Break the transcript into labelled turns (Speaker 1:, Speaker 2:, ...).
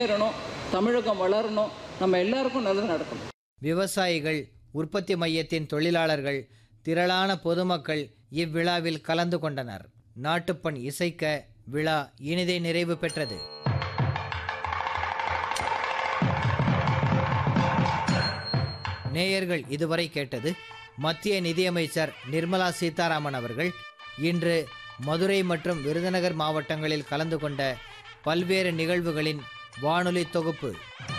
Speaker 1: முன்னேறணும் தமிழகம் வளரணும் நம்ம எல்லாருக்கும் நல்லது நடக்கணும்
Speaker 2: விவசாயிகள் உற்பத்தி மையத்தின் தொழிலாளர்கள் திரளான பொதுமக்கள் இவ்விழாவில் கலந்து கொண்டனர் நாட்டுப்பண் இசைக்க விழா இனிதே நிறைவு பெற்றது நேயர்கள் இதுவரை கேட்டது மத்திய நிதியமைச்சர் நிர்மலா சீதாராமன் அவர்கள் இன்று மதுரை மற்றும் விருதுநகர் மாவட்டங்களில் கலந்து கொண்ட பல்வேறு நிகழ்வுகளின் வானொலி தொகுப்பு